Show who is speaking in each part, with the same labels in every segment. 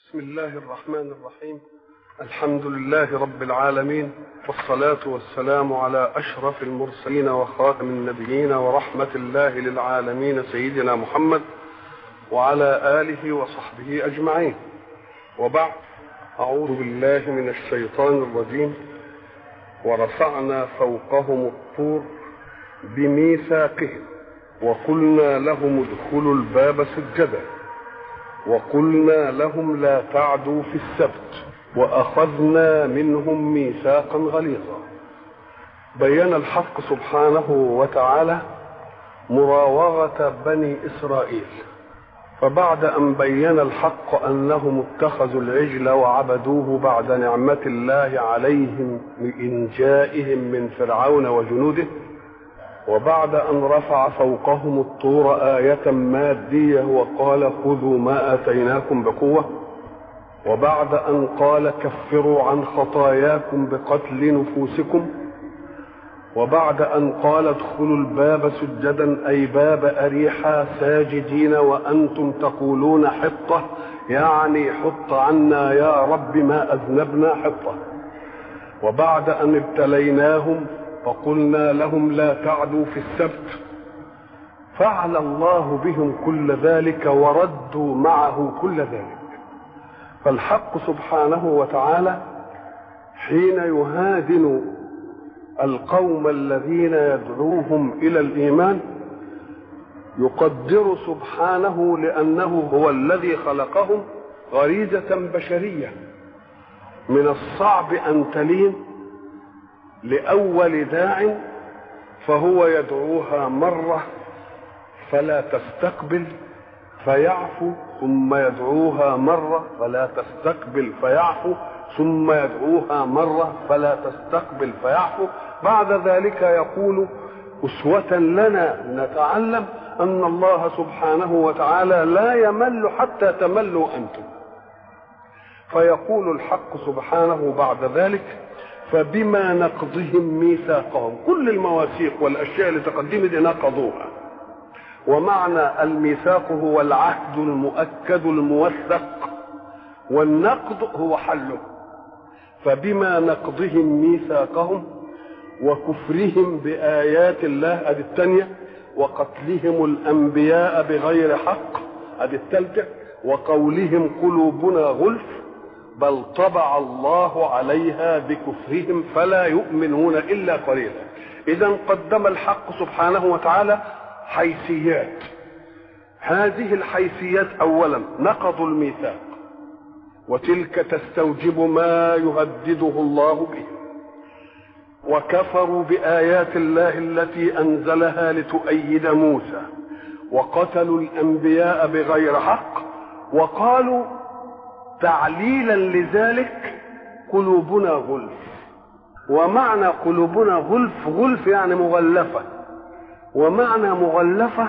Speaker 1: بسم الله الرحمن الرحيم الحمد لله رب العالمين والصلاة والسلام على أشرف المرسلين وخاتم النبيين ورحمة الله للعالمين سيدنا محمد وعلى آله وصحبه أجمعين وبعد أعوذ بالله من الشيطان الرجيم ورفعنا فوقهم الطور بميثاقهم وقلنا لهم ادخلوا الباب سجدا وقلنا لهم لا تعدوا في السبت واخذنا منهم ميثاقا غليظا بين الحق سبحانه وتعالى مراوغه بني اسرائيل فبعد ان بين الحق انهم اتخذوا العجل وعبدوه بعد نعمه الله عليهم بانجائهم من فرعون وجنوده وبعد أن رفع فوقهم الطور آية مادية وقال خذوا ما آتيناكم بقوة وبعد أن قال كفروا عن خطاياكم بقتل نفوسكم وبعد أن قال ادخلوا الباب سجدا أي باب أريحا ساجدين وأنتم تقولون حطة يعني حط عنا يا رب ما أذنبنا حطة وبعد أن ابتليناهم فقلنا لهم لا تعدوا في السبت فعل الله بهم كل ذلك وردوا معه كل ذلك فالحق سبحانه وتعالى حين يهادن القوم الذين يدعوهم الى الايمان يقدر سبحانه لانه هو الذي خلقهم غريزه بشريه من الصعب ان تلين لأول داع فهو يدعوها مرة فلا تستقبل فيعفو ثم يدعوها مرة فلا تستقبل فيعفو ثم يدعوها مرة فلا تستقبل فيعفو بعد ذلك يقول أسوة لنا نتعلم أن الله سبحانه وتعالى لا يمل حتى تملوا أنتم فيقول الحق سبحانه بعد ذلك فبما نقضهم ميثاقهم كل المواثيق والاشياء اللي تقدمت نقضوها ومعنى الميثاق هو العهد المؤكد الموثق والنقض هو حله فبما نقضهم ميثاقهم وكفرهم بآيات الله أدي الثانية وقتلهم الأنبياء بغير حق أدي الثالثة وقولهم قلوبنا غلف بل طبع الله عليها بكفرهم فلا يؤمنون الا قليلا اذا قدم الحق سبحانه وتعالى حيثيات هذه الحيثيات اولا نقضوا الميثاق وتلك تستوجب ما يهدده الله به وكفروا بايات الله التي انزلها لتؤيد موسى وقتلوا الانبياء بغير حق وقالوا تعليلا لذلك قلوبنا غلف ومعنى قلوبنا غلف غلف يعني مغلفة ومعنى مغلفة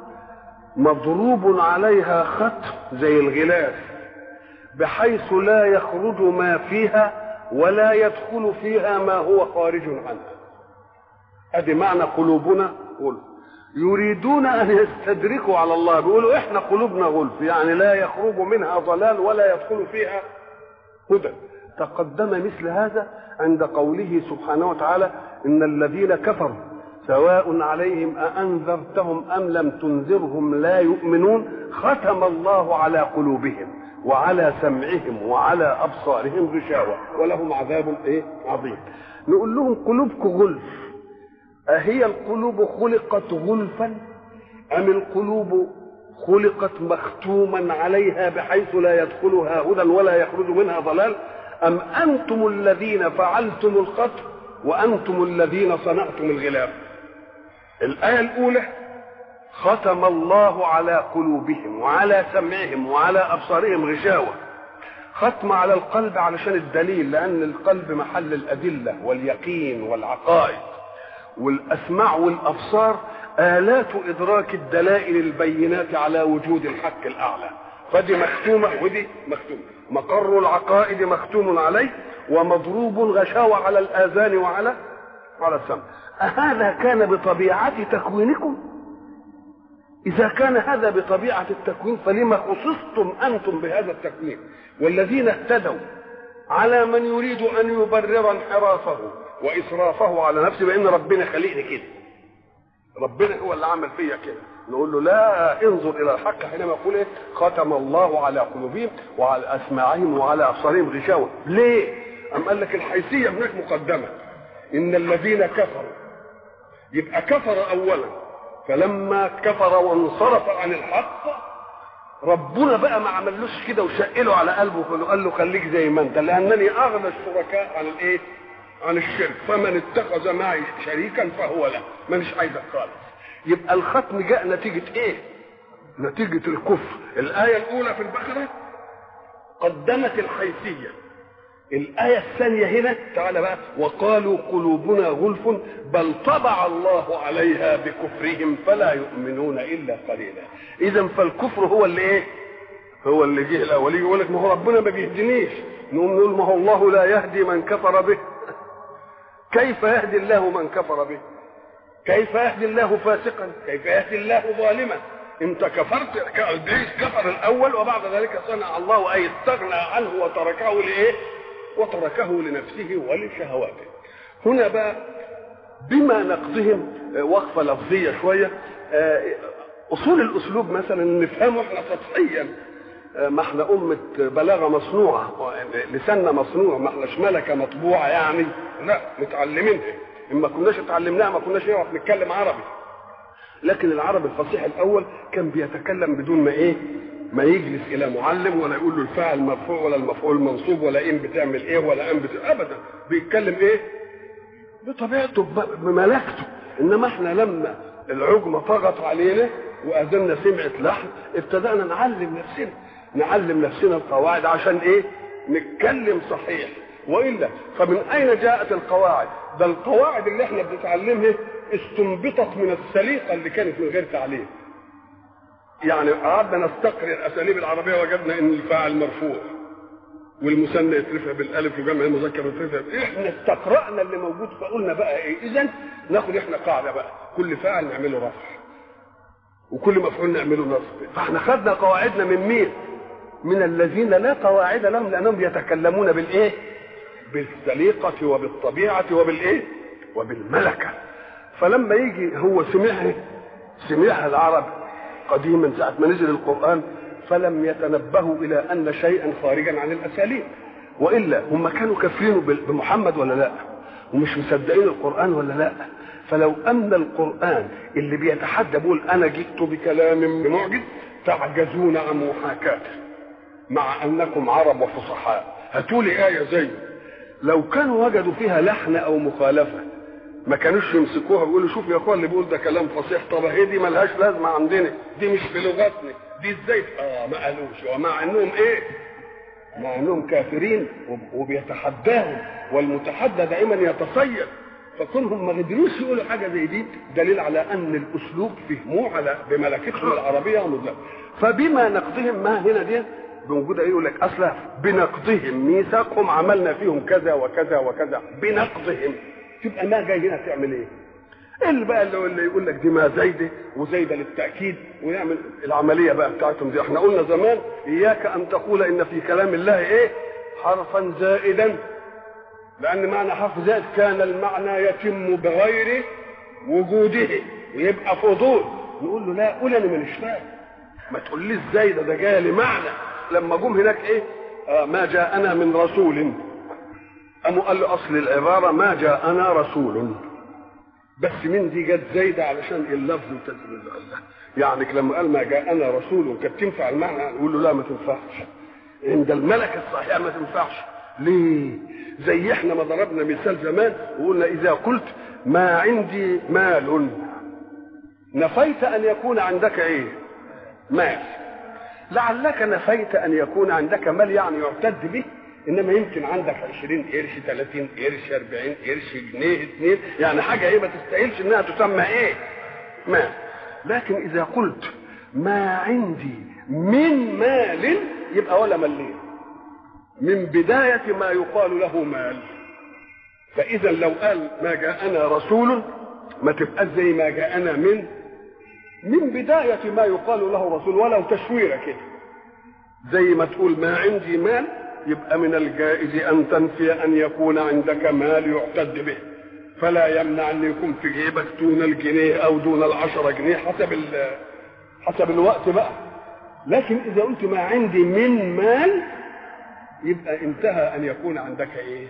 Speaker 1: مضروب عليها خط زي الغلاف بحيث لا يخرج ما فيها ولا يدخل فيها ما هو خارج عنها ادي معنى قلوبنا غلف يريدون ان يستدركوا على الله بيقولوا احنا قلوبنا غلف يعني لا يخرج منها ضلال ولا يدخل فيها هدى تقدم مثل هذا عند قوله سبحانه وتعالى ان الذين كفروا سواء عليهم أأنذرتهم أم لم تنذرهم لا يؤمنون ختم الله على قلوبهم وعلى سمعهم وعلى أبصارهم غشاوة ولهم عذاب إيه عظيم نقول لهم قلوبكم غلف أهي القلوب خلقت غلفا أم القلوب خلقت مختوما عليها بحيث لا يدخلها هدى ولا يخرج منها ضلال أم أنتم الذين فعلتم الخطر وأنتم الذين صنعتم الغلاف الآية الأولى ختم الله على قلوبهم وعلى سمعهم وعلى أبصارهم غشاوة ختم على القلب علشان الدليل لأن القلب محل الأدلة واليقين والعقائد والاسماع والابصار الات ادراك الدلائل البينات على وجود الحق الاعلى فدي مختومه ودي مختومه مقر العقائد مختوم عليه ومضروب غشاوة على الاذان وعلى على السمع أهذا كان بطبيعة تكوينكم إذا كان هذا بطبيعة التكوين فلما خصصتم أنتم بهذا التكوين والذين اهتدوا على من يريد أن يبرر انحرافه وإسرافه على نفسه بأن ربنا خلقني كده ربنا هو اللي عمل فيا كده نقول له لا انظر الى الحق حينما يقول ايه ختم الله على قلوبهم وعلى اسماعهم وعلى ابصارهم غشاوه ليه ام قال لك الحيثيه هناك مقدمه ان الذين كفروا يبقى كفر اولا فلما كفر وانصرف عن الحق ربنا بقى ما عملوش كده وشقله على قلبه وقال له خليك زي ما انت لانني اغنى الشركاء عن الايه عن الشرك فمن اتخذ معي شريكا فهو له مانيش عايزك خالص يبقى الختم جاء نتيجة ايه نتيجة الكفر الآية الأولى في البقرة قدمت الحيثية الآية الثانية هنا تعالى بقى وقالوا قلوبنا غلف بل طبع الله عليها بكفرهم فلا يؤمنون إلا قليلا إذا فالكفر هو اللي إيه؟ هو اللي جه الأول يجي يقول لك ما هو ربنا ما بيهدينيش نقوم نقول ما هو الله لا يهدي من كفر به كيف يهدي الله من كفر به كيف يهدي الله فاسقا كيف يهدي الله ظالما انت كفرت ابليس كفر الاول وبعد ذلك صنع الله اي استغنى عنه وتركه لايه وتركه لنفسه ولشهواته هنا بقى بما نقضهم وقفه لفظيه شويه اصول الاسلوب مثلا نفهمه احنا سطحيا ما احنا أمة بلاغة مصنوعة لساننا مصنوع ما احناش ملكة مطبوعة يعني لا متعلمينها إن ما كناش اتعلمناها ما كناش نعرف نتكلم عربي لكن العربي الفصيح الأول كان بيتكلم بدون ما إيه ما يجلس إلى معلم ولا يقول له الفاعل مرفوع ولا المفعول منصوب ولا إن بتعمل إيه ولا إن بت... أبدا بيتكلم إيه بطبيعته بملكته إنما احنا لما العجمة طغت علينا وأذنا سمعت لحن ابتدأنا نعلم نفسنا نعلم نفسنا القواعد عشان ايه نتكلم صحيح والا فمن اين جاءت القواعد ده القواعد اللي احنا بنتعلمها استنبطت من السليقه اللي كانت من غير تعليم يعني قعدنا نستقري الاساليب العربيه وجدنا ان الفاعل مرفوع والمثنى يترفع بالالف وجمع المذكر يترفع احنا استقرانا اللي موجود فقلنا بقى ايه اذا ناخد احنا قاعده بقى كل فاعل نعمله رفع وكل مفعول نعمله نصب فاحنا خدنا قواعدنا من مين من الذين لا قواعد لهم لانهم يتكلمون بالايه بالسليقه وبالطبيعه وبالايه وبالملكه فلما يجي هو سمعها سمعها العرب قديما ساعه ما نزل القران فلم يتنبهوا الى ان شيئا خارجا عن الاساليب والا هم كانوا كافرين بمحمد ولا لا ومش مصدقين القران ولا لا فلو ان القران اللي بيتحدى بيقول انا جئت بكلام معجز تعجزون عن محاكاته مع انكم عرب وفصحاء هاتوا لي ايه زيه لو كانوا وجدوا فيها لحن او مخالفه ما كانوش يمسكوها ويقولوا شوف يا اخوان اللي بيقول ده كلام فصيح طب هي دي ملهاش لازمه عندنا دي مش في لغتنا دي ازاي اه ما قالوش ومع انهم ايه مع انهم كافرين وبيتحداهم والمتحدى دائما يتصيد فكونهم ما قدروش يقولوا حاجه زي دي دليل على ان الاسلوب فهموه على بملكتهم العربيه ومدلل فبما نقضهم ما هنا دي موجوده ايه يقول لك اصلا بنقضهم ميثاقهم عملنا فيهم كذا وكذا وكذا بنقضهم تبقى ما جاي هنا تعمل ايه؟ اللي بقى اللي, اللي يقول لك دي ما زايده وزايده للتاكيد ويعمل العمليه بقى بتاعتهم دي احنا قلنا زمان اياك ان تقول ان في كلام الله ايه؟ حرفا زائدا لان معنى حرف زائد كان المعنى يتم بغير وجوده ويبقى فضول نقول له لا قول انا مانيش فاهم ما تقوليش ازاي ده ده جاي لمعنى لما جم هناك ايه آه ما جاءنا من رسول قاموا قال له اصل العباره ما جاءنا رسول بس من دي جت زايده علشان اللفظ وتدريب الله يعني لما قال ما جاءنا رسول كانت تنفع المعنى نقول له لا ما تنفعش عند الملكه الصحيحه ما تنفعش ليه زي احنا ما ضربنا مثال زمان وقلنا اذا قلت ما عندي مال نفيت ان يكون عندك ايه مال لعلك نفيت ان يكون عندك مال يعني يعتد به انما يمكن عندك 20 قرش 30 قرش 40 قرش جنيه اثنين يعني حاجه ايه ما تستاهلش انها تسمى ايه مال لكن اذا قلت ما عندي من مال يبقى ولا ملين من بداية ما يقال له مال فإذا لو قال ما جاءنا رسول ما تبقى زي ما جاءنا من من بداية ما يقال له رسول ولو تشويرة كده زي ما تقول ما عندي مال يبقى من الجائز أن تنفي أن يكون عندك مال يعتد به فلا يمنع أن يكون في جيبك دون الجنيه أو دون العشرة جنيه حسب حسب الوقت بقى لكن إذا قلت ما عندي من مال يبقى انتهى أن يكون عندك إيه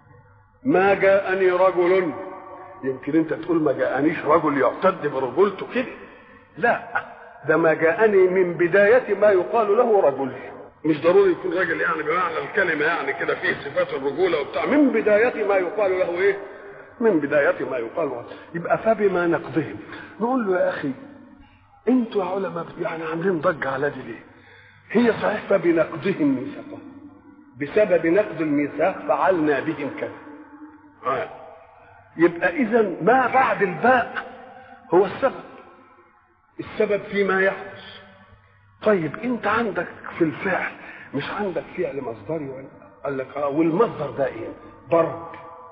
Speaker 1: ما جاءني رجل يمكن انت تقول ما جاءنيش رجل يعتد برجولته كده لا ده ما جاءني من بداية ما يقال له رجل مش ضروري يكون راجل يعني بمعنى الكلمة يعني كده فيه صفات الرجولة وبتاع من بداية ما يقال له ايه من بداية ما يقال له يبقى فبما نقضهم نقول له يا أخي انتوا يا علماء يعني عاملين ضجة على دي ليه هي صحيح فبنقضهم ميثاقهم بسبب نقض الميثاق فعلنا بهم كذا آه. يبقى اذا ما بعد الباء هو السبب السبب فيما يحدث طيب انت عندك في الفعل مش عندك فعل مصدري ولا قال لك اه والمصدر ده ايه ضرب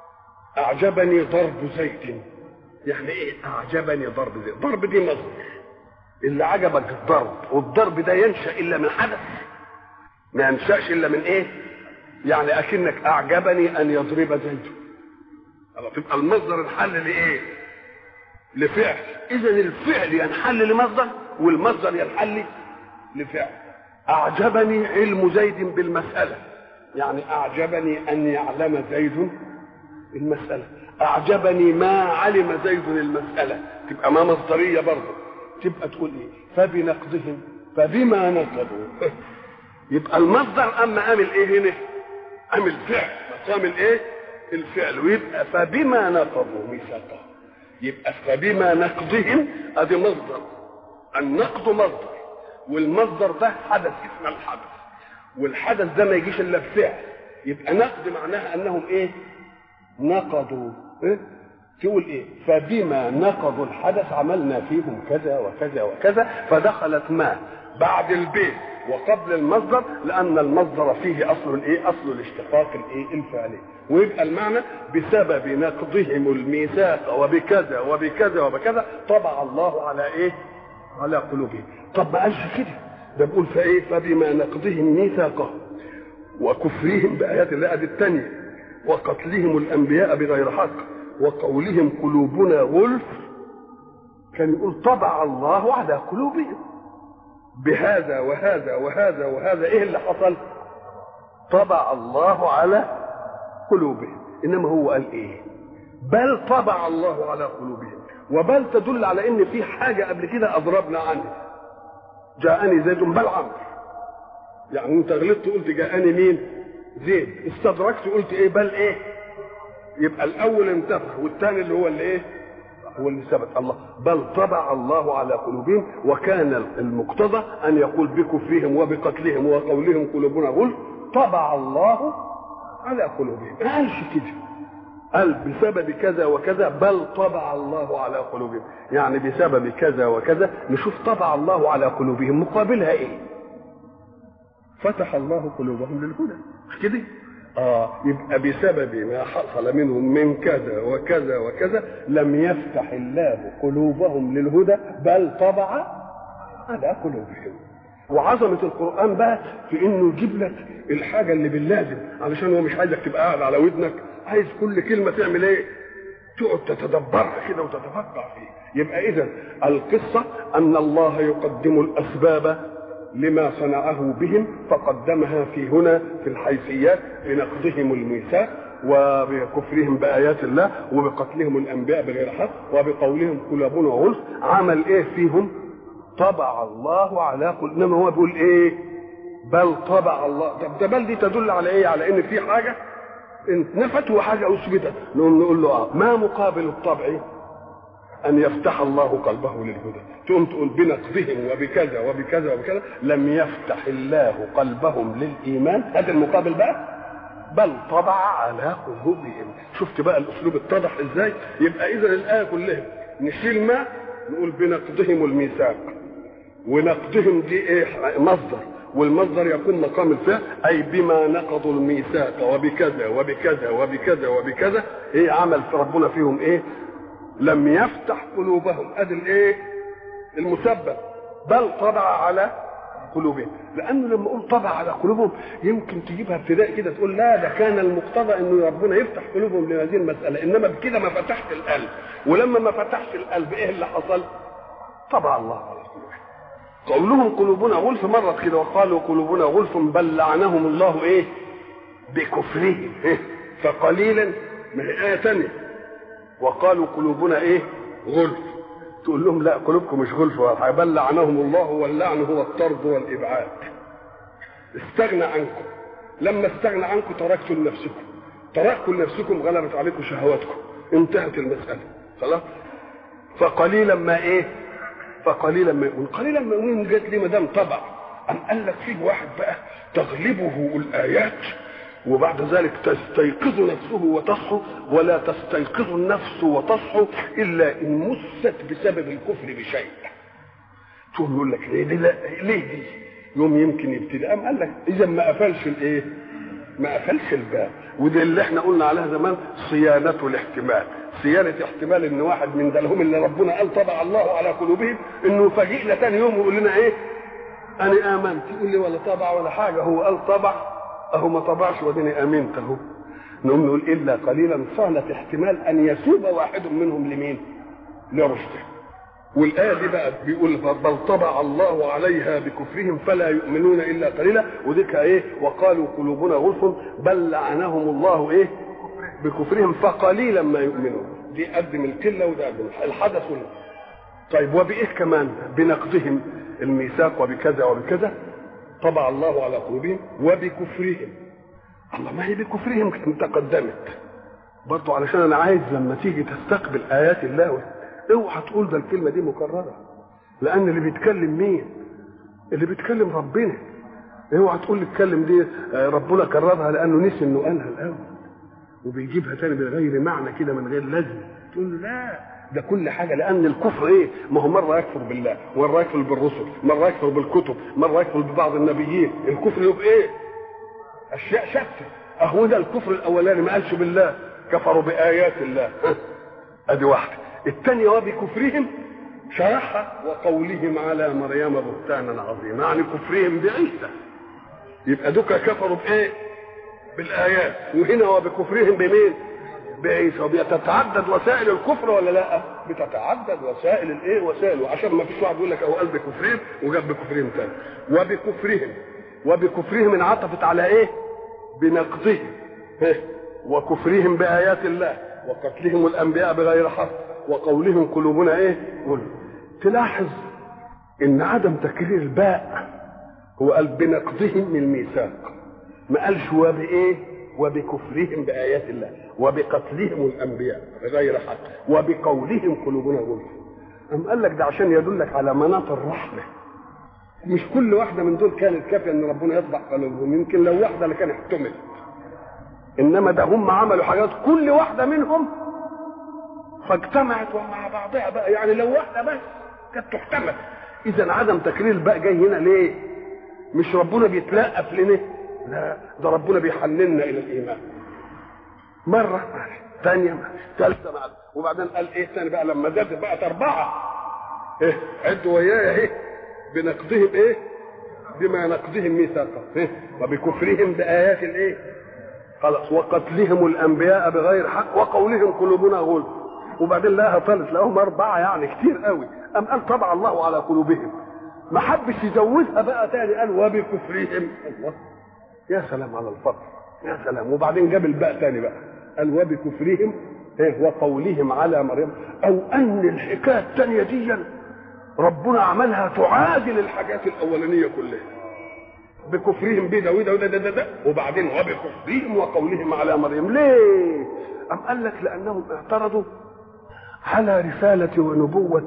Speaker 1: اعجبني ضرب زيد يعني ايه اعجبني ضرب زيد ضرب دي مصدر اللي عجبك الضرب والضرب ده ينشا الا من حدث ما ينشاش الا من ايه يعني اكنك اعجبني ان يضرب زيد تبقى المصدر انحل لايه لفعل اذا الفعل ينحل لمصدر والمصدر ينحل لفعل اعجبني علم زيد بالمساله يعني اعجبني ان يعلم زيد المساله اعجبني ما علم زيد المساله تبقى ما مصدريه برضه تبقى تقول ايه فبنقضهم فبما نقضوا يبقى المصدر اما عامل ايه هنا عامل فعل مقام الايه الفعل ويبقى فبما نقضوا ميثاقهم يبقى فبما نقضهم ادي مصدر النقض مصدر والمصدر ده حدث اسم الحدث والحدث ده ما يجيش الا بفعل يبقى نقض معناها انهم ايه نقضوا إيه؟ تقول ايه فبما نقضوا الحدث عملنا فيهم كذا وكذا وكذا فدخلت ما بعد البيت وقبل المصدر لان المصدر فيه اصل الايه اصل الاشتقاق الايه الفعلي ويبقى المعنى بسبب نقضهم الميثاق وبكذا وبكذا وبكذا طبع الله على ايه على قلوبهم طب ما قالش كده ده بيقول فايه فبما نقضهم ميثاقهم وكفرهم بايات الله ادي الثانيه وقتلهم الانبياء بغير حق وقولهم قلوبنا غلف كان يقول طبع الله على قلوبهم بهذا وهذا وهذا وهذا ايه اللي حصل طبع الله على قلوبهم انما هو قال ايه بل طبع الله على قلوبهم وبل تدل على ان في حاجه قبل كده اضربنا عنها جاءني زيد بل عمرو يعني انت غلطت قلت جاءني مين زيد استدركت قلت ايه بل ايه يبقى الاول انتفع والثاني اللي هو اللي ايه هو اللي ثبت الله بل طبع الله على قلوبهم وكان المقتضى ان يقول بكفرهم وبقتلهم وقولهم قلوبنا غل طبع الله على قلوبهم ما قالش كده قال بسبب كذا وكذا بل طبع الله على قلوبهم يعني بسبب كذا وكذا نشوف طبع الله على قلوبهم مقابلها ايه فتح الله قلوبهم للهدى مش كده اه يبقى بسبب ما حصل منهم من كذا وكذا وكذا لم يفتح الله قلوبهم للهدى بل طبع على قلوبهم وعظمة القرآن بقى في انه يجيب لك الحاجة اللي باللازم علشان هو مش عايزك تبقى قاعد على ودنك عايز كل كلمة تعمل ايه تقعد تتدبرها كده وتتفكر فيه يبقى اذا القصة ان الله يقدم الاسباب لما صنعه بهم فقدمها في هنا في الحيثيات بنقضهم الميثاق وبكفرهم بآيات الله وبقتلهم الأنبياء بغير حق وبقولهم قلوبنا غلف عمل إيه فيهم طبع الله على قل إنما هو بيقول إيه بل طبع الله طب ده بل دي تدل على إيه على إن في حاجة نفت وحاجة أثبتت نقول نقول له آه ما مقابل الطبع أن يفتح الله قلبه للهدى تقوم تقول بنقضهم وبكذا وبكذا وبكذا لم يفتح الله قلبهم للإيمان هذا المقابل بقى بل طبع على قلوبهم شفت بقى الأسلوب اتضح إزاي يبقى إذا الآية كلها نشيل ما نقول بنقضهم الميثاق ونقضهم دي إيه مصدر والمصدر يكون مقام الفعل أي بما نقضوا الميثاق وبكذا وبكذا وبكذا وبكذا إيه عمل في ربنا فيهم إيه لم يفتح قلوبهم ادي الايه المسبب بل طبع على قلوبهم لانه لما اقول طبع على قلوبهم يمكن تجيبها ابتداء كده تقول لا ده كان المقتضى انه ربنا يفتح قلوبهم لهذه المساله انما بكده ما فتحت القلب ولما ما فتحت القلب ايه اللي حصل؟ طبع الله على قلوبهم قولهم قلوبنا غلف مرت كده وقالوا قلوبنا غلف بل لعنهم الله ايه؟ بكفرهم إيه؟ فقليلا ما هي آية ثانية وقالوا قلوبنا ايه؟ غلف تقول لهم لا قلوبكم مش غلف ولا حاجه بل لعنهم الله واللعن هو الطرد والابعاد استغنى عنكم لما استغنى عنكم تركتم لنفسكم تركتم لنفسكم غلبت عليكم شهواتكم انتهت المساله خلاص فقليلا ما ايه فقليلا ما يؤمن قليلا ما يؤمن جت ليه ما دام طبع ام قال لك فيه واحد بقى تغلبه الايات وبعد ذلك تستيقظ نفسه وتصحو ولا تستيقظ النفس وتصحو الا ان مست بسبب الكفر بشيء تقوم يقول لك ليه دي لا ليه دي يوم يمكن يبتدي قام قال لك اذا ما قفلش الايه ما قفلش الباب وده اللي احنا قلنا عليها زمان صيانة الاحتمال صيانة احتمال ان واحد من دلهم اللي ربنا قال طبع الله على قلوبهم انه يفاجئنا تاني يوم ويقول لنا ايه انا امنت يقول لي ولا طبع ولا حاجه هو قال طبع اهو ما طبعش وديني امنت اهو نقوم نقول الا قليلا صانت احتمال ان يسوب واحد منهم لمين؟ لرشده والايه دي بقى بيقول بل طبع الله عليها بكفرهم فلا يؤمنون الا قليلا وذيك ايه وقالوا قلوبنا غلف بل لعنهم الله ايه بكفرهم فقليلا ما يؤمنون دي قدم القله وده قدم الحدث وال... طيب وبايه كمان بنقضهم الميثاق وبكذا وبكذا طبع الله على قلوبهم وبكفرهم الله ما هي بكفرهم تقدمت برضو علشان انا عايز لما تيجي تستقبل ايات الله اوعى تقول ده الكلمه دي مكرره لان اللي بيتكلم مين اللي بيتكلم ربنا اوعى تقول الكلم دي ربنا كررها لانه نسي انه قالها الاول وبيجيبها تاني بغير معنى كده من غير لازمه تقول له لا ده كل حاجة لأن الكفر إيه؟ ما هو مرة يكفر بالله، مرة يكفر بالرسل، مرة يكفر بالكتب، مرة يكفر ببعض النبيين، الكفر يبقى إيه؟ أشياء شتى، أهو ده الكفر الأولاني ما قالش بالله، كفروا بآيات الله، أدي واحدة، الثانية وبكفرهم شرحها وقولهم على مريم بهتانا عظيما، يعني كفرهم بعيسى. يبقى دوكا كفروا بإيه؟ بالآيات، وهنا وبكفرهم بمين؟ بعيسى وبتتعدد وسائل الكفر ولا لا؟ بتتعدد وسائل الايه؟ وسائله عشان ما فيش واحد يقول لك اهو قال بكفرهم وجاب بكفرهم تاني وبكفرهم وبكفرهم انعطفت على ايه؟ بنقضهم وكفرهم بآيات الله وقتلهم الأنبياء بغير حق وقولهم قلوبنا ايه؟ قل تلاحظ ان عدم تكرير الباء هو قال بنقضهم الميثاق ما قالش وبايه؟ وبكفرهم بآيات الله وبقتلهم الأنبياء بغير حق وبقولهم قلوبنا غلف أم قال لك ده عشان يدلك على مناط الرحمة مش كل واحدة من دول كانت كافية إن ربنا يطبع قلوبهم يمكن لو واحدة اللي كان احتمل إنما ده هم عملوا حاجات كل واحدة منهم فاجتمعت ومع بعضها بقى يعني لو واحدة بس كانت تحتمل إذا عدم تكرير الباء جاي هنا ليه؟ مش ربنا بيتلقف لنا لا ده ربنا بيحننا الى الايمان مره ماشي ثانيه ماشي ثالثه ماشي وبعدين قال ايه ثاني بقى لما زادت بقت اربعه ايه عدوا ويايا ايه بنقضهم ايه بما نقضهم ميثاقا إيه؟ وبكفرهم بايات الايه خلاص وقتلهم الانبياء بغير حق وقولهم قلوبنا غلف وبعدين لها ثالث لهم اربعه يعني كتير قوي ام قال طبع الله على قلوبهم ما حبش يزودها بقى تاني قال وبكفرهم الله يا سلام على الفضل يا سلام وبعدين جاب الباء تاني بقى قال وبكفرهم ايه وقولهم على مريم او ان الحكايه الثانيه دي ربنا عملها تعادل الحاجات الاولانيه كلها بكفرهم بده وده وده ده, ده, ده وبعدين وبكفرهم وقولهم على مريم ليه؟ أم قال لك لأنهم اعترضوا على رسالة ونبوة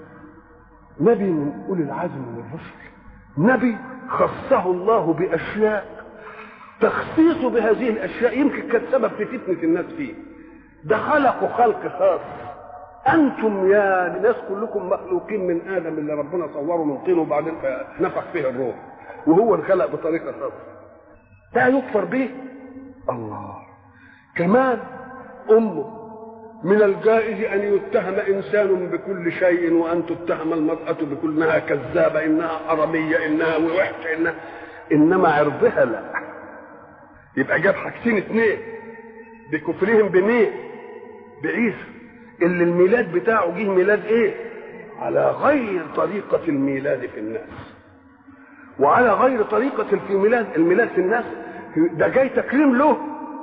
Speaker 1: نبي من أولي العزم من الرسل نبي خصه الله بأشياء تخصيصه بهذه الاشياء يمكن كان سبب في فتنه الناس فيه ده خلقوا خلق خاص انتم يا ناس كلكم مخلوقين من ادم اللي ربنا صوره من طين وبعدين نفخ فيه الروح وهو انخلق بطريقه خاصه ده يكفر به الله كمان امه من الجائز ان يتهم انسان بكل شيء وان تتهم المراه بكل انها كذابه انها حراميه انها وحشه انها انما عرضها لا يبقى جاب حاجتين اثنين بكفرهم بمين بعيسى اللي الميلاد بتاعه جه ميلاد ايه على غير طريقة الميلاد في الناس وعلى غير طريقة في الميلاد الميلاد في الناس ده جاي تكريم له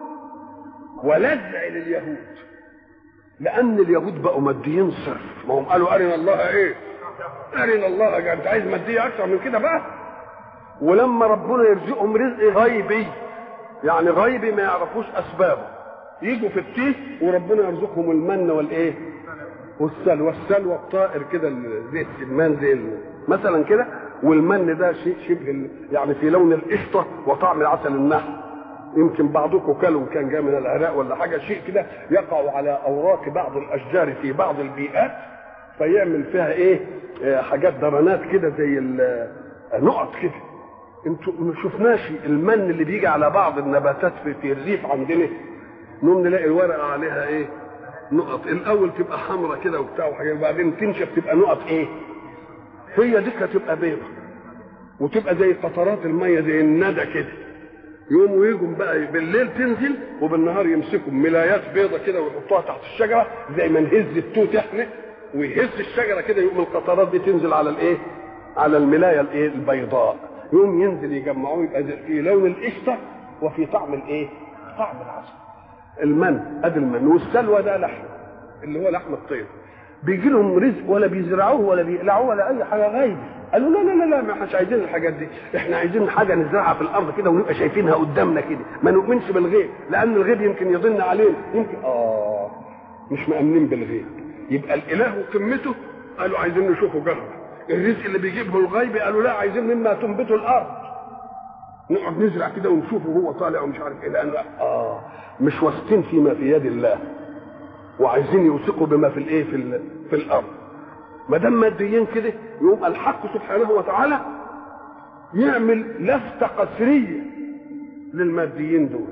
Speaker 1: ولزع لليهود لأن اليهود بقوا ماديين صرف ما هم قالوا أرنا الله إيه أرنا الله يعني أنت عايز مادية أكثر من كده بقى ولما ربنا يرزقهم رزق غيبي يعني غيبي ما يعرفوش أسبابه يجوا في التيه وربنا يرزقهم المن والايه والسلوى السلوى الطائر كده زي السمان زي مثلا كده والمن ده شيء شبه يعني في لون القشطه وطعم عسل النحل يمكن بعضكم كلوا كان جاي من العراق ولا حاجه شيء كده يقع على اوراق بعض الاشجار في بعض البيئات فيعمل فيها ايه حاجات درنات كده زي نقط كده انتوا ما شفناش المن اللي بيجي على بعض النباتات في, في الريف عندنا نقوم نلاقي الورقه عليها ايه نقط الاول تبقى حمراء كده وبتاع وحاجات وبعدين تنشف تبقى نقط ايه هي دي تبقى بيضة وتبقى زي قطرات الميه زي الندى كده يقوموا يجوا بقى بالليل تنزل وبالنهار يمسكوا ملايات بيضة كده ويحطوها تحت الشجره زي ما نهز التوت احنا ويهز الشجره كده يقوم القطرات دي تنزل على الايه على الملايه الايه البيضاء يقوم ينزل يجمعوه يبقى في لون القشطه وفي طعم الايه طعم العسل المن ادي المن والسلوى ده لحم اللي هو لحم الطير بيجي لهم رزق ولا بيزرعوه ولا بيقلعوه ولا اي حاجه غيب قالوا لا لا لا لا ما احناش عايزين الحاجات دي احنا عايزين حاجه نزرعها في الارض كده ونبقى شايفينها قدامنا كده ما نؤمنش بالغيب لان الغيب يمكن يضن علينا يمكن اه مش مامنين بالغيب يبقى الاله وقمته قالوا عايزين نشوفه جهر الرزق اللي بيجيبه الغيب قالوا لا عايزين مما تنبته الارض نقعد نزرع كده ونشوفه وهو طالع ومش عارف ايه لان اه مش واثقين فيما في يد الله وعايزين يوثقوا بما في الايه في في الارض ما دام ماديين كده يقوم الحق سبحانه وتعالى يعمل لفته قسريه للماديين دول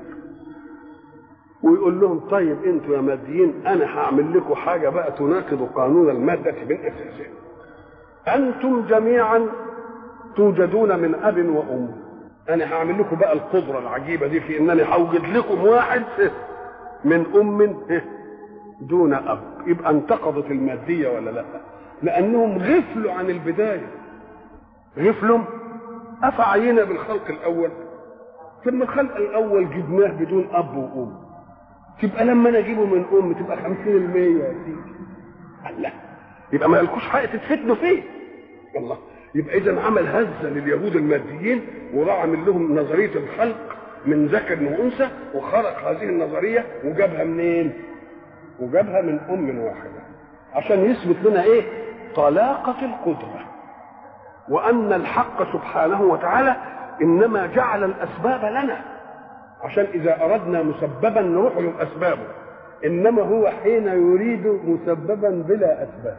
Speaker 1: ويقول لهم طيب انتوا يا ماديين انا هعمل لكم حاجه بقى تناقض قانون الماده من اساسه انتم جميعا توجدون من اب وام انا هعمل لكم بقى القدره العجيبه دي في انني هوجد لكم واحد من ام دون اب يبقى انتقضت الماديه ولا لا لانهم غفلوا عن البدايه غفلوا افعينا بالخلق الاول ثم الخلق الاول جبناه بدون اب وام تبقى لما انا اجيبه من ام تبقى 50% يا سيدي الله يبقى ما لكوش حق تتفتنوا فيه الله يبقى اذا عمل هزه لليهود الماديين وراح عامل لهم نظريه الخلق من ذكر وانثى وخلق هذه النظريه وجابها منين؟ وجابها من ام واحده عشان يثبت لنا ايه؟ طلاقه القدره وان الحق سبحانه وتعالى انما جعل الاسباب لنا عشان اذا اردنا مسببا نروح له اسبابه انما هو حين يريد مسببا بلا اسباب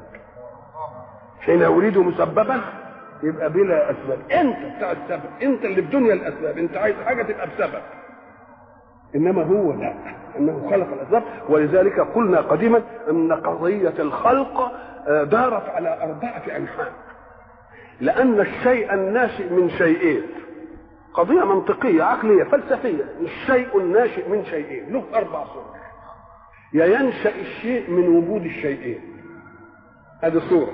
Speaker 1: حين يريد مسببا يبقى بلا اسباب انت بتاع السبب انت اللي بدنيا الاسباب انت عايز حاجه تبقى بسبب انما هو لا انه خلق الاسباب ولذلك قلنا قديما ان قضيه الخلق دارت على اربعه انحاء لان الشيء الناشئ من شيئين قضيه منطقيه عقليه فلسفيه الشيء الناشئ من شيئين له اربع صور يا ينشا الشيء من وجود الشيئين هذه صوره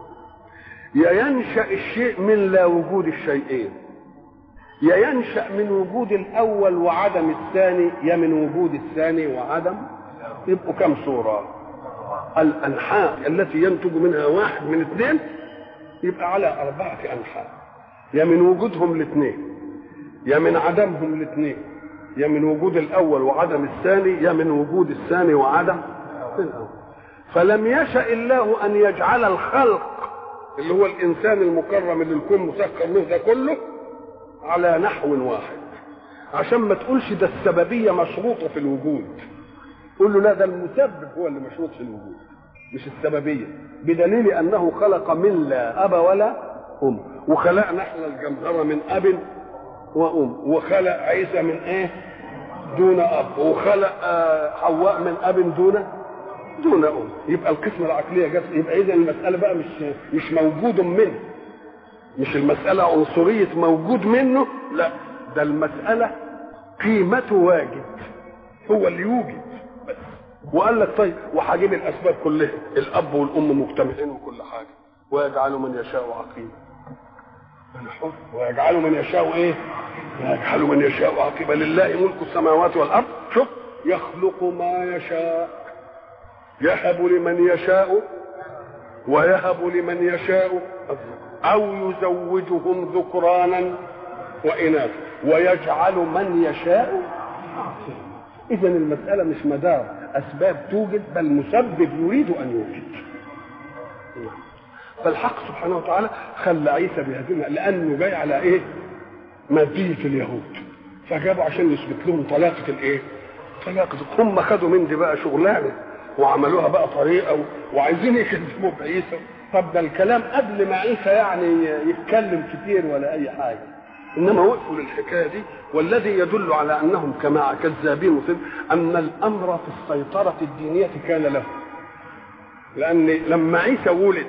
Speaker 1: يا ينشا الشيء من لا وجود الشيئين يا ينشا من وجود الاول وعدم الثاني يا من وجود الثاني وعدم يبقوا كم صوره الانحاء التي ينتج منها واحد من اثنين يبقى على اربعه انحاء يا من وجودهم الاثنين يا من عدمهم الاثنين يا من وجود الاول وعدم الثاني يا من وجود الثاني وعدم الاول فلم يشا الله ان يجعل الخلق اللي هو الانسان المكرم اللي الكون مسخر له ده كله على نحو واحد عشان ما تقولش ده السببيه مشروطه في الوجود قول له لا ده المسبب هو اللي مشروط في الوجود مش السببيه بدليل انه خلق من لا اب ولا ام وخلقنا احنا الجمهره من اب وام وخلق عيسى من ايه دون اب وخلق حواء من اب دون دون ام يبقى القسمه العقليه جت يبقى اذا المساله بقى مش مش موجود منه مش المساله عنصريه موجود منه لا ده المساله قيمته واجد هو اللي يوجد بس وقال لك طيب وهجيب الاسباب كلها الاب والام مجتمعين وكل حاجه ويجعل من يشاء عقيما انا حر ويجعل من يشاء ايه ويجعل من يشاء عقيما لله ملك السماوات والارض شوف يخلق ما يشاء يهب لمن يشاء ويهب لمن يشاء او يزوجهم ذكرانا واناثا ويجعل من يشاء اذا المساله مش مدار اسباب توجد بل مسبب يريد ان يوجد فالحق سبحانه وتعالى خلى عيسى بهذه لانه جاي على ايه ماديه اليهود فجابوا عشان يثبت لهم طلاقه الايه طلاقه هم خدوا من دي بقى شغلانه وعملوها بقى طريقه وعايزين يكذبوا بعيسى طب ده الكلام قبل ما عيسى يعني يتكلم كتير ولا اي حاجه انما وقفوا للحكايه دي والذي يدل على انهم كما كذابين وصدق ان الامر في السيطره الدينيه كان له لان لما عيسى ولد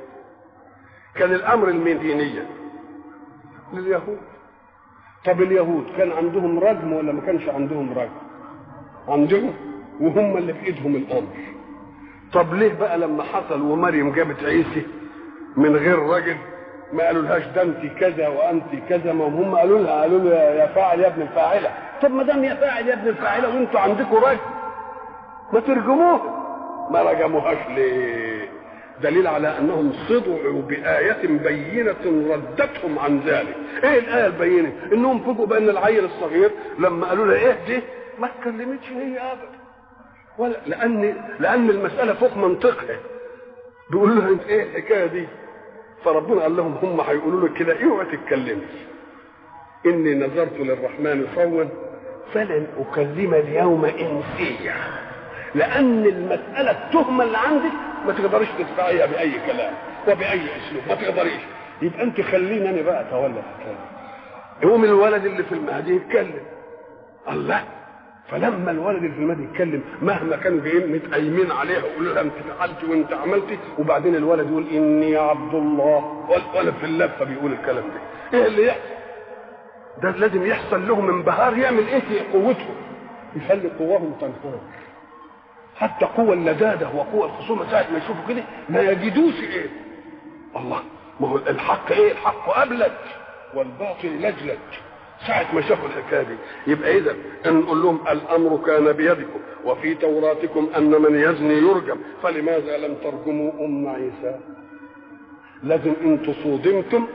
Speaker 1: كان الامر المين دينيا لليهود طب اليهود كان عندهم رجم ولا ما كانش عندهم رجم عندهم وهم اللي في ايدهم الامر طب ليه بقى لما حصل ومريم جابت عيسى من غير رجل ما قالوا لهاش ده انت كذا وانت كذا ما هم قالوا لها قالوا له يا فاعل يا ابن الفاعله طب ما دام يا فاعل يا ابن الفاعله وانتوا عندكم رجل ما ترجموه ما رجموهاش ليه دليل على انهم صدعوا بآية بينة ردتهم عن ذلك ايه الآية البينة انهم فوجئوا بان العيل الصغير لما قالوا لها ايه دي ما اتكلمتش هي ابدا ولا لان لان المسألة فوق منطقها بيقولوا لها انت ايه الحكاية دي فربنا قال لهم هم هيقولوا لك كده اوعى تتكلمي اني نذرت للرحمن صوا فلن اكلم اليوم انسيا لان المساله التهمه اللي عندك ما تقدريش تدفعيها باي كلام وباي اسلوب ما تقدريش يبقى انت خليني انا بقى اتولى الحكايه يقوم الولد اللي في المهدي يتكلم الله فلما الولد اللي في المهدي يتكلم مهما كانوا جايين متقيمين عليها يقولوا لها انت فعلت وانت عملتي وبعدين الولد يقول اني عبد الله والولد في اللفه بيقول الكلام ده ايه اللي يحصل؟ ده لازم يحصل لهم انبهار يعمل ايه في قوتهم يخلي قواهم تنهار حتى قوى اللدادة وقوى الخصومة ساعة ما يشوفوا كده ما يجدوش ايه الله ما هو الحق ايه الحق أبلج والباطل لجلج ساعة ما شافوا الحكاية دي يبقى إذا نقول لهم الأمر كان بيدكم وفي توراتكم أن من يزني يرجم فلماذا لم ترجموا أم عيسى لازم إن تصودمتم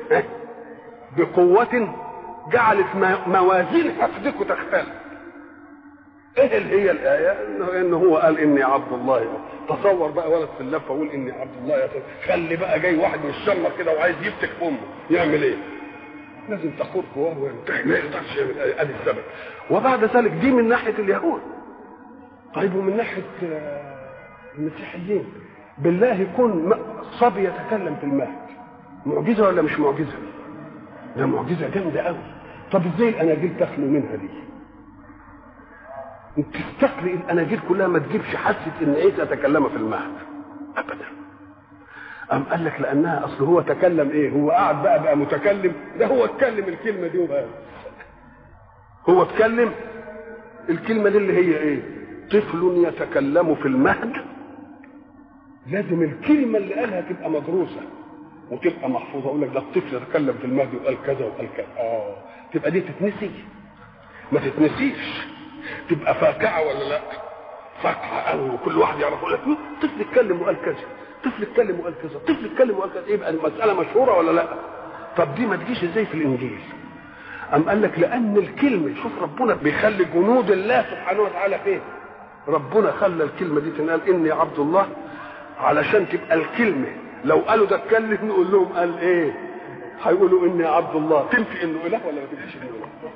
Speaker 1: بقوة جعلت موازين حقدكم تختلف ايه اللي هي الايه انه انه هو قال اني عبد الله تصور بقى ولد في اللفه يقول اني عبد الله يا خلي بقى جاي واحد من الشمر كده وعايز يفتك في امه يعمل ايه لازم تقود قواه وينتهي ما يقدرش يعمل ادي السبب وبعد ذلك دي من ناحيه اليهود طيب ومن ناحيه المسيحيين بالله يكون صبي يتكلم في المهد معجزه ولا مش معجزه ده معجزه جامده قوي طب ازاي الاناجيل تخلو منها دي انت تستقرئ الاناجيل كلها ما تجيبش حاسه ان عيسى تكلم في المهد ابدا أم قال لك لأنها أصل هو تكلم إيه؟ هو قاعد بقى بقى متكلم ده هو اتكلم الكلمة دي وبقى هو اتكلم الكلمة دي اللي هي إيه؟ طفل يتكلم في المهد لازم الكلمة اللي قالها تبقى مدروسة وتبقى محفوظة أقول لك ده الطفل يتكلم في المهد وقال كذا وقال كذا آه تبقى دي تتنسي ما تتنسيش تبقى فاكعة ولا لا؟ فاكعة قوي وكل واحد يعرف يقول لك طفل اتكلم وقال كذا طفل اتكلم وقال كذا طفل اتكلم وقال كذا يبقى المساله مشهوره ولا لا طب دي ما تجيش ازاي في الانجيل ام قال لك لان الكلمه شوف ربنا بيخلي جنود الله سبحانه وتعالى فين ربنا خلى الكلمه دي تنقال اني عبد الله علشان تبقى الكلمه لو قالوا ده اتكلم نقول لهم قال ايه هيقولوا اني عبد الله تنفي انه اله ولا ما تنفيش انه اله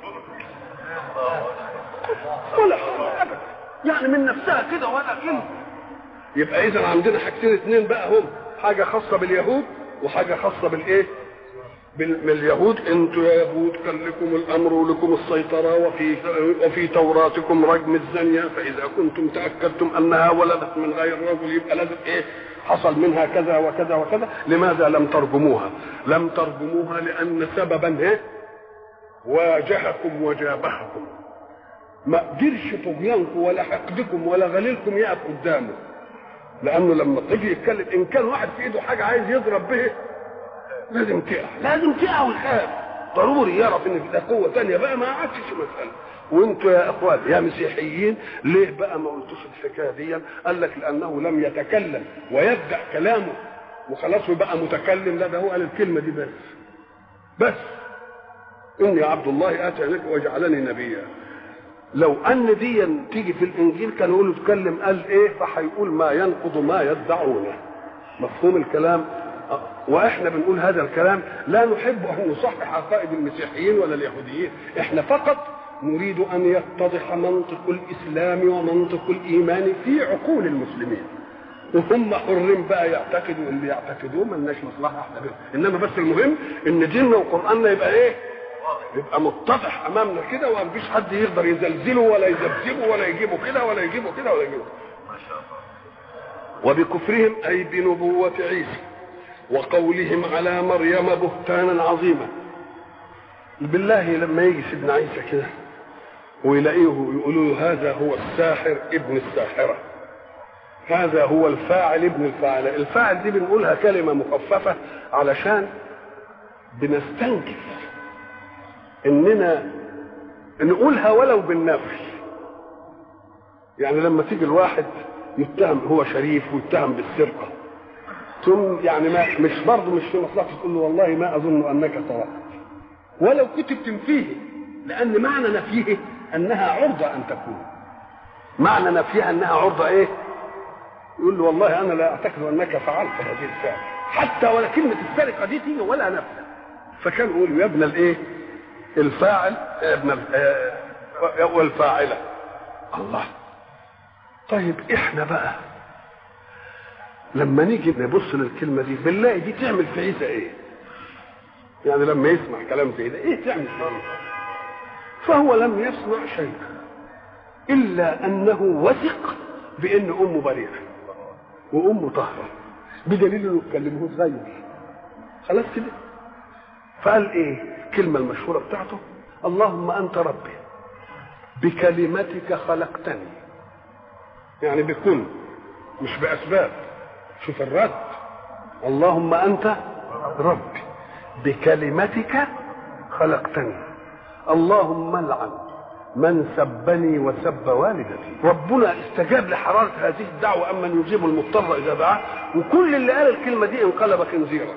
Speaker 1: ولا حاجه ابدا يعني من نفسها كده ولا كلمه يبقى اذا عندنا حاجتين اثنين بقى هم حاجه خاصه باليهود وحاجه خاصه بالايه من اليهود انتوا يا يهود كان لكم الامر ولكم السيطره وفي وفي توراتكم رجم الزانيه فاذا كنتم تاكدتم انها ولدت من غير رجل يبقى لازم ايه حصل منها كذا وكذا وكذا لماذا لم ترجموها لم ترجموها لان سببا ايه واجهكم وجابهكم ما قدرش طغيانكم ولا حقدكم ولا غليلكم يقف قدامه لانه لما تيجي يتكلم ان كان واحد في ايده حاجه عايز يضرب به لازم تقع لازم تقع ويخاف ضروري يعرف ان ده قوه ثانيه بقى ما عادش مساله وانتوا يا اخوان يا مسيحيين ليه بقى ما قلتوش الحكايه دي قال لك لانه لم يتكلم ويبدا كلامه وخلاص وبقى متكلم لا ده هو قال الكلمه دي بس بس اني عبد الله اتى اليك وجعلني نبيا لو ان دي تيجي في الانجيل كان يقول اتكلم قال ايه فهيقول ما ينقض ما يدعونه مفهوم الكلام واحنا بنقول هذا الكلام لا نحب ان نصحح عقائد المسيحيين ولا اليهوديين احنا فقط نريد ان يتضح منطق الاسلام ومنطق الايمان في عقول المسلمين وهم حرين بقى يعتقدوا اللي يعتقدوه ملناش مصلحه احنا بهم انما بس المهم ان ديننا وقراننا يبقى ايه يبقى متضح امامنا كده وما فيش حد يقدر يزلزله ولا يذبذبه ولا يجيبه كده ولا يجيبه كده ولا يجيبه ما شاء الله وبكفرهم اي بنبوه عيسى وقولهم على مريم بهتانا عظيما بالله لما يجي سيدنا عيسى كده ويلاقيه يقولوا له هذا هو الساحر ابن الساحره هذا هو الفاعل ابن الفاعل الفاعل دي بنقولها كلمه مخففه علشان بنستنكف اننا نقولها ولو بالنفي يعني لما تيجي الواحد يتهم هو شريف ويتهم بالسرقه ثم يعني ما مش برضه مش في مصلحته تقول له والله ما اظن انك سرقت ولو كنت بتنفيه لان معنى نفيه انها عرضه ان تكون معنى نفيها انها عرضه ايه يقول له والله انا لا اعتقد انك فعلت هذه الفعل حتى ولا كلمه السرقه دي تيجي ولا نفسه فكان يقول يا ابن الايه الفاعل ابن والفاعله الله طيب احنا بقى لما نيجي نبص للكلمه دي بالله دي تعمل في عيسى ايه يعني لما يسمع كلام زي ده ايه تعمل فيه فهو لم يصنع شيئا الا انه وثق بان امه بريئه وامه طاهره بدليل انه كلمه صغير خلاص كده فقال ايه الكلمه المشهوره بتاعته اللهم انت ربي بكلمتك خلقتني يعني بكن مش باسباب شوف الرد اللهم انت ربي بكلمتك خلقتني اللهم العن من سبني وسب والدتي ربنا استجاب لحرارة هذه الدعوة أما يجيب المضطر إذا دعاه وكل اللي قال الكلمة دي انقلب خنزيرا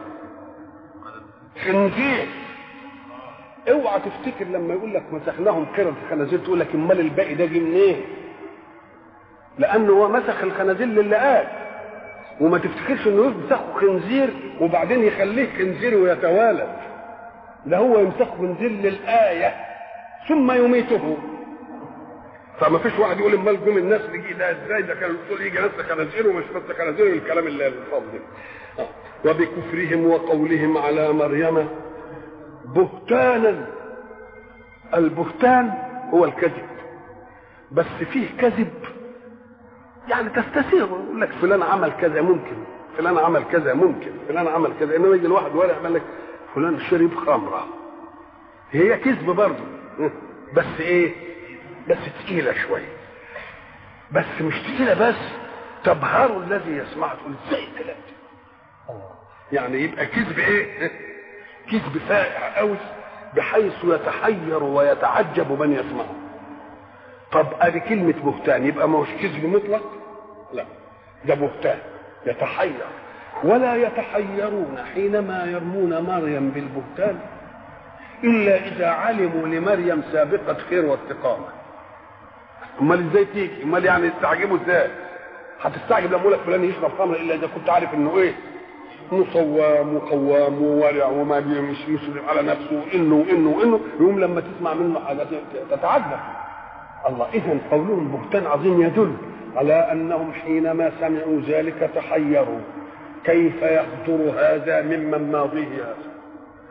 Speaker 1: خنزير اوعى تفتكر لما يقول لك مسخناهم قرد الخنازير تقول لك امال الباقي ده جه منين؟ لانه هو مسخ الخنازير للي قال وما تفتكرش انه يمسخه خنزير وبعدين يخليه خنزير ويتوالد ده هو يمسخه خنزير للآية ثم يميته فما فيش واحد يقول امال جم الناس اللي جه ده ازاي ده كان الرسول يجي ناس خنازير ومش بس خنازير والكلام اللي الفاضل وبكفرهم وقولهم على مريم بهتانا البهتان هو الكذب بس فيه كذب يعني تستسيغ يقول لك فلان عمل كذا ممكن فلان عمل كذا ممكن فلان عمل كذا انما يجي الواحد ولا يعمل لك فلان شرب خمره هي كذب برضه بس ايه بس تقيله شويه بس مش تقيله بس تبهر الذي يسمعها تقول ازاي الكلام ده يعني يبقى كذب ايه كذب فائع قوي بحيث يتحير ويتعجب من يسمعه طب ادي كلمة بهتان يبقى ما هوش كذب مطلق لا ده بهتان يتحير ولا يتحيرون حينما يرمون مريم بالبهتان إلا إذا علموا لمريم سابقة خير واستقامة امال ازاي تيجي امال يعني يستعجبوا ازاي هتستعجب لما اقول لك فلان يشرب خمر الا اذا كنت عارف انه ايه انه صوام وقوام وورع وما مش يسرف على نفسه وانه وانه وانه يوم لما تسمع منه حاجات تتعجب الله اذا قولهم بهتان عظيم يدل على انهم حينما سمعوا ذلك تحيروا كيف يصدر هذا ممن ماضيه هذا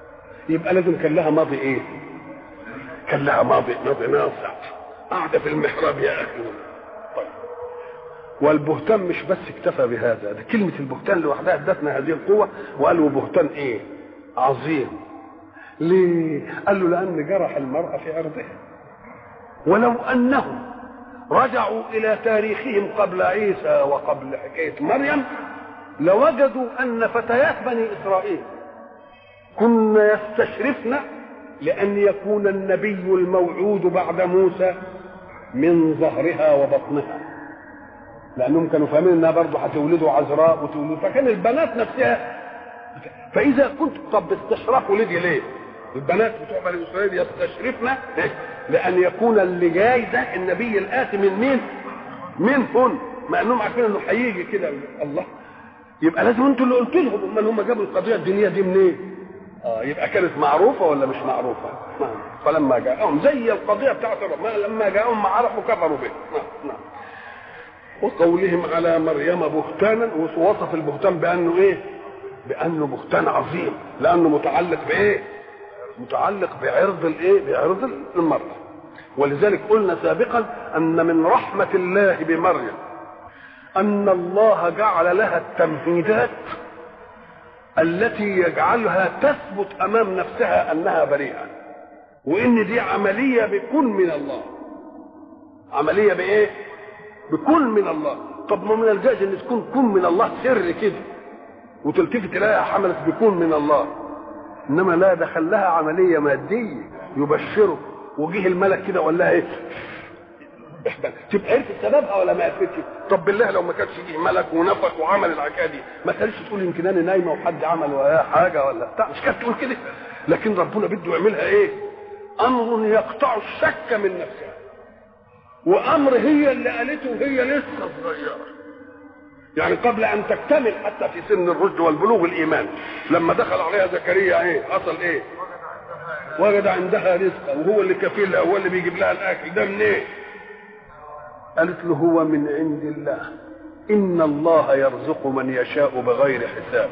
Speaker 1: يبقى لازم كان لها ماضي ايه كان لها ماضي ماضي ناصع قاعده في المحراب يا اخي طيب والبهتان مش بس اكتفى بهذا ده كلمة البهتان لوحدها ادتنا هذه القوة وقال له بهتان ايه عظيم ليه قال له لأن جرح المرأة في عرضها ولو أنهم رجعوا إلى تاريخهم قبل عيسى وقبل حكاية مريم لوجدوا أن فتيات بني إسرائيل كن يستشرفن لأن يكون النبي الموعود بعد موسى من ظهرها وبطنها لانهم كانوا فاهمين انها برضه هتولدوا عذراء وتولدوا فكان البنات نفسها فاذا كنت طب استشرفوا لدي ليه؟ البنات بتوع بني اسرائيل يستشرفن لان يكون اللي جاي ده النبي الاتي من مين؟ منهن مع انهم عارفين انه هيجي كده الله يبقى لازم انتوا اللي قلت لهم امال هم جابوا القضيه الدينيه دي منين؟ اه يبقى كانت معروفه ولا مش معروفه؟ نعم فلما جاءهم زي القضيه بتاعت لما جاءهم ما عرفوا كفروا به نعم نعم وقولهم على مريم بهتانا ووصف البهتان بانه ايه بانه بهتان عظيم لانه متعلق بايه متعلق بعرض الايه بعرض المرأة ولذلك قلنا سابقا ان من رحمة الله بمريم ان الله جعل لها التمهيدات التي يجعلها تثبت امام نفسها انها بريئة وان دي عملية بكون من الله عملية بايه بكون من الله طب ما من الجائز ان تكون كن من الله سر كده وتلتفت اليها حملت بكون من الله انما لا دخل لها عمليه ماديه يبشره وجه الملك كده وقال لها ايه احبل تبقى عرفت سببها ولا ما عرفتش طب بالله لو ما كانش جه ملك ونفخ وعمل الحكايه دي ما كانش تقول يمكن انا نايمه وحد عمل وياها حاجه ولا بتاع مش كانت تقول كده لكن ربنا بده يعملها ايه امر يقطع الشك من نفسها وامر هي اللي قالته وهي لسه صغيره يعني قبل ان تكتمل حتى في سن الرشد والبلوغ الايمان لما دخل عليها زكريا ايه حصل ايه وجد عندها رزقا وهو اللي كفيل هو اللي بيجيب لها الاكل ده منين إيه؟ قالت له هو من عند الله ان الله يرزق من يشاء بغير حساب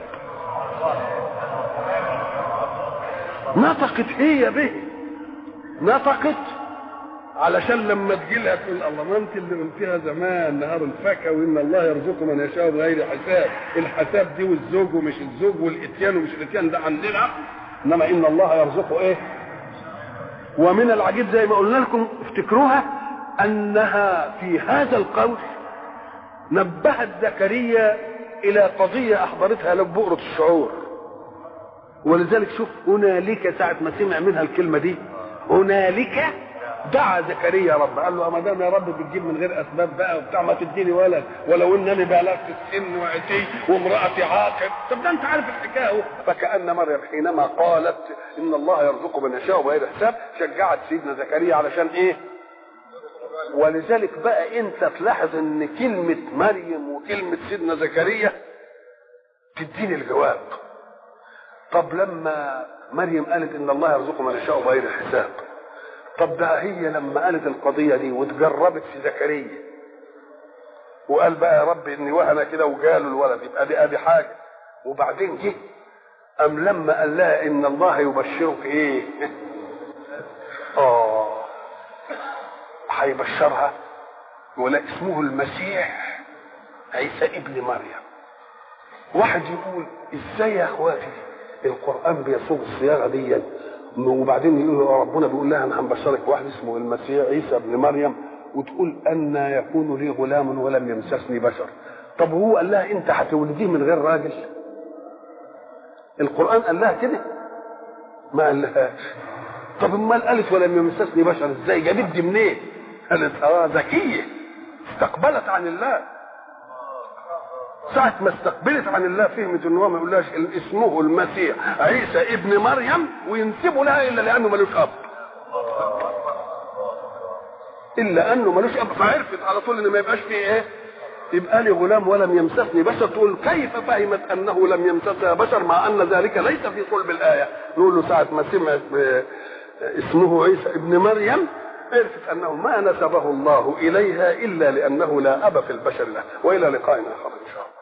Speaker 1: نطقت هي به نطقت علشان لما تجي لها تقول الله ما انت اللي قلتيها زمان نهار الفاكهه وان الله يرزق من يشاء بغير حساب الحساب دي والزوج ومش الزوج والاتيان ومش الاتيان ده عندنا انما ان الله يرزقه ايه ومن العجيب زي ما قلنا لكم افتكروها انها في هذا القول نبهت زكريا الى قضيه احضرتها له بؤره الشعور ولذلك شوف هنالك ساعه ما سمع منها الكلمه دي هنالك دعا زكريا رب قال له ما دام يا رب بتجيب من غير اسباب بقى وبتاع ما تديني ولد ولو انني بلغت السن وعتي وامراتي عاقر طب ده انت عارف الحكايه اهو فكان مريم حينما قالت ان الله يرزق من يشاء بغير حساب شجعت سيدنا زكريا علشان ايه ولذلك بقى انت تلاحظ ان كلمه مريم وكلمه سيدنا زكريا تديني الجواب طب لما مريم قالت ان الله يرزق من يشاء بغير حساب طب ده هي لما قالت القضية دي وتجربت في زكريا وقال بقى يا رب اني وهنا كده وجاله الولد يبقى دي ادي حاجة وبعدين جه ام لما قال لها ان الله يبشرك ايه اه هيبشرها ولا اسمه المسيح عيسى ابن مريم واحد يقول ازاي يا اخواتي القران بيصوغ الصياغه دي وبعدين يقول ربنا بيقول لها انا هنبشرك واحد اسمه المسيح عيسى ابن مريم وتقول ان يكون لي غلام ولم يمسسني بشر طب هو قال لها انت هتولديه من غير راجل القران قال لها كده ما قال لهاش طب امال قالت ولم يمسسني بشر ازاي جابت دي منين قالت اه ذكيه استقبلت عن الله ساعة ما استقبلت عن الله فهمت ان هو ما يقولهاش اسمه المسيح عيسى ابن مريم وينسبوا لها الا لانه ملوش اب الا انه ملوش اب فعرفت على طول ان ما يبقاش فيه ايه يبقى لي غلام ولم يمسسني بشر تقول كيف فهمت انه لم يمسسها بشر مع ان ذلك ليس في صلب الايه نقول له ساعه ما سمعت اسمه عيسى ابن مريم عرفت انه ما نسبه الله اليها الا لانه لا اب في البشر له والى لقاء اخر ان شاء الله